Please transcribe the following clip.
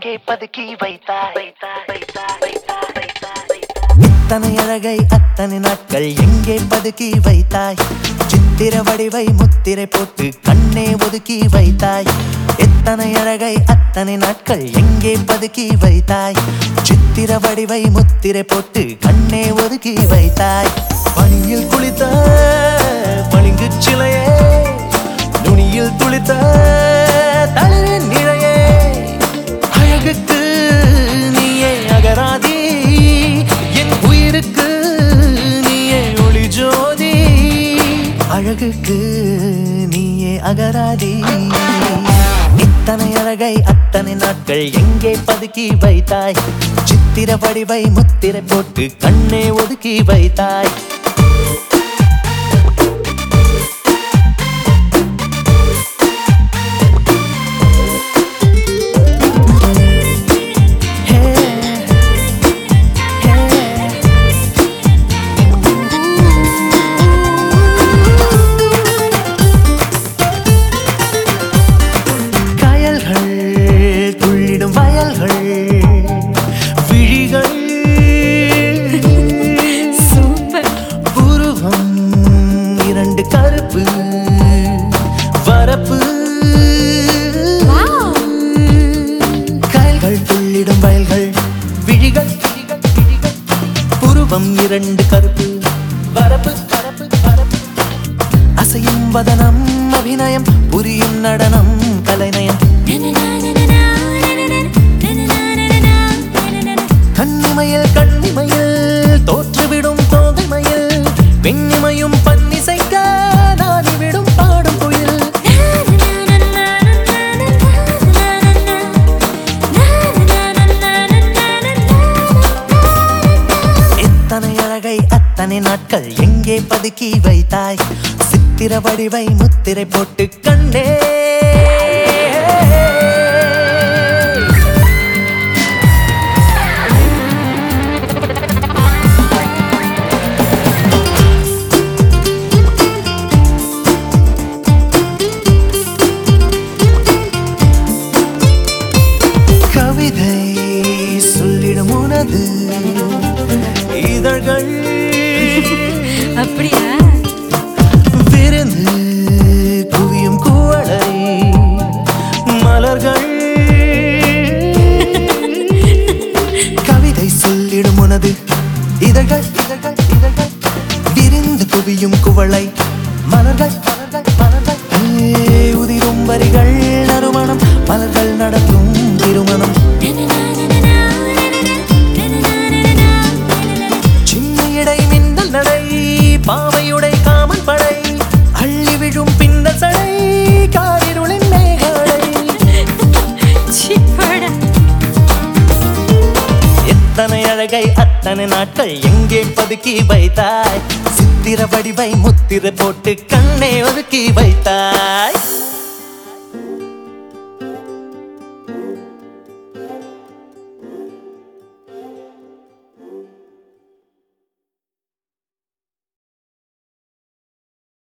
எங்கே பதுக்கி வைத்தாய் வைத்தாய் வைத்தாய் வைத்தாய் வைத்தாய் வைத்தாய் இத்தனை அழகை அத்தனை நாட்கள் எங்கே பதுக்கி வைத்தாய் சித்திர வடிவை முத்திரை போட்டு கண்ணே ஒதுக்கி வைத்தாய் எத்தனை அழகை அத்தனை நாட்கள் எங்கே பதுக்கி வைத்தாய் சித்திர வடிவை முத்திரை போட்டு கண்ணே ஒதுக்கி வைத்தாய் பனியில் குளித்த பளிங்கு சிலையே நுனியில் துளித்த தளிரின் நிழையே அழகுக்கு நீயே அகராதி என் உயிருக்கு நீயே ஒளி ஜோதி அழகுக்கு நீயே அகராதி இத்தனை அழகை அத்தனை நாட்கள் எங்கே பதுக்கி வைத்தாய் சித்திர வடிவை முத்திரை போட்டு கண்ணே ஒதுக்கி வைத்தாய் Hey, hey. கயல்கள் துள்ளிடும் வயல்கள் விழிகள் சூப்பர் உருவம் இரண்டு கருப்பு வரப்பு வாவ் கயல்கள் துள்ளிடும் வயல்கள் விழிகள் விழிகள், விழிகள். உருவம் இரண்டு கருப்பு வரப்பு வரப்பு வரப்பு அசையும் வதனம் அபிநயம் புரியும் நடனம் கலைநயம் கண்ணிமையில் கண்ணிமையில் தோற்றுவிடும் தோகைமையில் பெண்ணிமையும் பன்னிசைக்க நாடிவிடும் பாடும் குயில் எத்தனை அழகை அத்தனை நாட்கள் எங்கே பதுக்கி வைத்தாய் சித்திர வடிவை முத்திரை போட்டு கண்ணே கவிதை சொல்லிடும் உனது இதழ்கள் அப்படியா விருந்து குவியும் குவளை மலர்கள் கவிதை சொல்லிடும் உனது இதழ்கள் இதழ்கள் இதழ்கள் விரிந்து குவியும் குவளை மலர்கள் மலர்கள் மலர்கள் ஏ, உதிரும் வரிகள் நறுமணம் மலர்கள் நடத்தும் திருமணம் சின்ன இடை மின்னல் நடை பாவையுடை காமன் படை அள்ளி விழும் பின்னல் சடை காரிருளின் மேகடை சீப்படா எத்தனை அழகை அத்தனை நாட்கள் எங்கே பதுக்கி வைத்தாய் சித்திர வடிவை முத்திரை போட்டு கண்ணை ஒதுக்கி வைத்தாய்